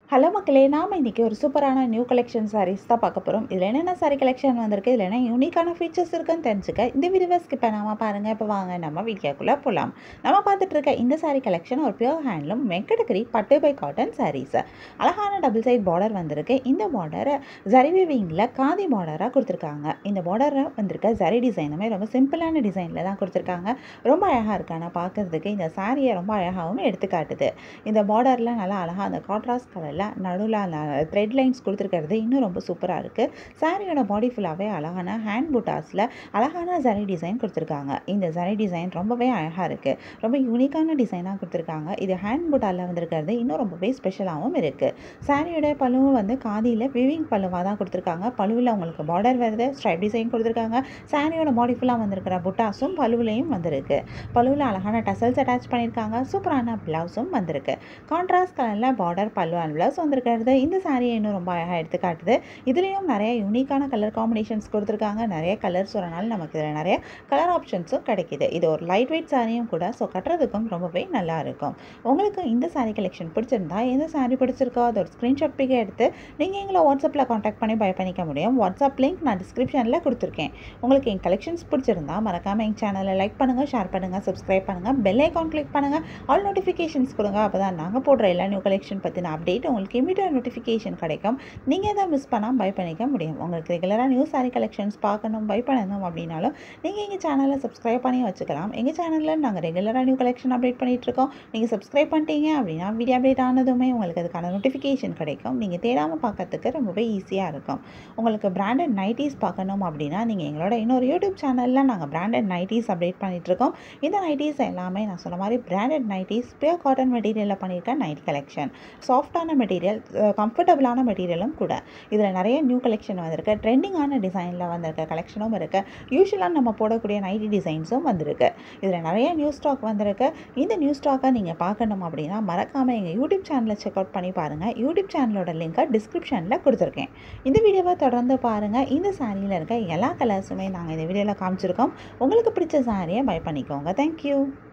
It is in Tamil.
ஹலோ மக்களே நாம் இன்றைக்கி ஒரு சூப்பரான நியூ கலெக்ஷன் சாரீஸ் தான் பார்க்க போகிறோம் இதில் என்னென்ன சாரீ கலெக்ஷன் வந்திருக்கு இதில் என்ன யூனிக்கான ஃபீச்சர்ஸ் இருக்குன்னு தெரிஞ்சுக்க இந்த வீடியோவை ஸ்கிப் பண்ணாமல் பாருங்கள் இப்போ வாங்க நம்ம வீடியோக்குள்ளே போகலாம் நம்ம பார்த்துட்டு இருக்க இந்த சாரீ கலெக்ஷன் ஒரு பியூர் ஹேண்ட்லூம் வெங்கடகிரி பட்டு பை காட்டன் சாரீஸ் அழகான டபுள் சைட் பார்டர் வந்திருக்கு இந்த பார்டரை ஜரி வீவிங்கில் காதி பார்டராக கொடுத்துருக்காங்க இந்த பார்டரில் வந்திருக்க ஜரி டிசைனுமே ரொம்ப சிம்பிளான டிசைனில் தான் கொடுத்துருக்காங்க ரொம்ப அழகாக இருக்கான பார்க்குறதுக்கு இந்த சாரியை ரொம்ப அழகாகவும் எடுத்துக்காட்டுது இந்த பார்டரில் நல்லா அழகாக அந்த கான்ட்ராஸ்ட் கலரில் நடுவில் அந்த த்ரெட் லைன்ஸ் கொடுத்துருக்கிறது இன்னும் ரொம்ப சூப்பராக இருக்குது சாரியோட பாடி ஃபுல்லாகவே அழகான ஹேண்ட் புட்டாஸில் அழகான ஜரி டிசைன் கொடுத்துருக்காங்க இந்த ஜரி டிசைன் ரொம்பவே அழகாக இருக்குது ரொம்ப யூனிக்கான டிசைனாக கொடுத்துருக்காங்க இது ஹேண்ட் புட்டாவில் வந்திருக்கிறது இன்னும் ரொம்பவே ஸ்பெஷலாகவும் இருக்குது சாரியோட பழுவும் வந்து காதியில் விவிங் பழுவாக தான் கொடுத்துருக்காங்க பழுவில் உங்களுக்கு பார்டர் வருது ஸ்ட்ரைப் டிசைன் கொடுத்துருக்காங்க சாரியோட பாடி ஃபுல்லாக வந்திருக்கிற புட்டாஸும் பழுவுலையும் வந்திருக்கு பழுவில் அழகான டசல்ஸ் அட்டாச் பண்ணியிருக்காங்க சூப்பரான ப்ளவுஸும் வந்திருக்கு கான்ட்ராஸ்ட் கலரில் பார்டர் பல்லு அண்ட் ப்ளவுஸ் வந்திருக்கிறது இந்த சாரியை இன்னும் ரொம்ப அழகாக எடுத்து காட்டுது இதுலேயும் நிறைய யூனிக்கான கலர் காம்பினேஷன்ஸ் கொடுத்துருக்காங்க நிறைய கலர்ஸ் வரனால நமக்கு இதில் நிறைய கலர் ஆப்ஷன்ஸும் கிடைக்கிது இது ஒரு லைட் வெயிட் சாரியும் கூட ஸோ கட்டுறதுக்கும் ரொம்பவே நல்லா இருக்கும் உங்களுக்கு இந்த சாரீ கலெக்ஷன் பிடிச்சிருந்தா எந்த சாரீ பிடிச்சிருக்கோ அதை ஒரு ஸ்க்ரீன்ஷாட் பிக் எடுத்து நீங்கள் எங்களை வாட்ஸ்அப்பில் காண்டாக்ட் பண்ணி பை பண்ணிக்க முடியும் வாட்ஸ்அப் லிங்க் நான் டிஸ்கிரிப்ஷனில் கொடுத்துருக்கேன் உங்களுக்கு என் கலெக்ஷன்ஸ் பிடிச்சிருந்தா மறக்காமல் எங்கள் சேனலை லைக் பண்ணுங்கள் ஷேர் பண்ணுங்கள் சப்ஸ்கிரைப் பண்ணுங்கள் பெல் ஐக்கான் கிளிக் பண்ணுங்கள் ஆல் நோட்டிஃபிகேஷன்ஸ் கொடுங்க அப்போ தான் நாங்கள் போடுற எல்லா நியூ கலெக்ஷன் பற்றின அப்டேட் உங்களுக்கு இமீடியட் நோட்டிஃபிகேஷன் கிடைக்கும் நீங்கள் எதை மிஸ் பண்ணால் பை பண்ணிக்க முடியும் உங்களுக்கு ரெகுலராக நியூ சாரீ கலெக்ஷன்ஸ் பார்க்கணும் பை பண்ணணும் அப்படின்னாலும் நீங்கள் எங்கள் சேனலை சப்ஸ்கிரைப் பண்ணி வச்சுக்கலாம் எங்கள் சேனலில் நாங்கள் ரெகுலராக நியூ கலெக்ஷன் அப்டேட் பண்ணிகிட்ருக்கோம் நீங்கள் சப்ஸ்கிரைப் பண்ணிட்டீங்க அப்படின்னா வீடியோ அப்டேட் ஆனதுமே உங்களுக்கு அதுக்கான நோட்டிஃபிகேஷன் கிடைக்கும் நீங்கள் தேடாமல் பார்க்கறதுக்கு ரொம்பவே ஈஸியாக இருக்கும் உங்களுக்கு பிராண்டட் நைட்டிஸ் பார்க்கணும் அப்படின்னா நீங்கள் எங்களோட இன்னொரு யூடியூப் சேனலில் நாங்கள் பிராண்டட் நைட்டிஸ் அப்டேட் பண்ணிகிட்ருக்கோம் இந்த நைட்டிஸ் எல்லாமே நான் சொன்ன மாதிரி பிராண்டட் நைட்டிஸ் பியூர் காட்டன் மெட்டீரியலில் பண்ணியிருக்கேன் நைட் கலெக்ஷன் சாஃப்டான மெட்டீரியல் கம்ஃபர்டபுளான மெட்டீரியலும் கூட இதில் நிறைய நியூ கலெக்ஷன் வந்திருக்கு ட்ரெண்டிங்கான டிசைனில் வந்திருக்க கலெக்ஷனும் இருக்குது யூஸ்வலாக நம்ம போடக்கூடிய நைட்டி டிசைன்ஸும் வந்திருக்கு இதில் நிறைய நியூ ஸ்டாக் வந்திருக்கு இந்த நியூ ஸ்டாக்கை நீங்கள் பார்க்கணும் அப்படின்னா மறக்காமல் எங்கள் யூடியூப் சேனலை செக் அவுட் பண்ணி பாருங்கள் யூடியூப் சேனலோட லிங்க்கை டிஸ்கிரிப்ஷனில் கொடுத்துருக்கேன் இந்த வீடியோவை தொடர்ந்து பாருங்கள் இந்த சாரியில் இருக்க எல்லா கலர்ஸுமே நாங்கள் இந்த வீடியோவில் காமிச்சிருக்கோம் உங்களுக்கு பிடிச்ச சாரியை பை பண்ணிக்கோங்க தேங்க்யூ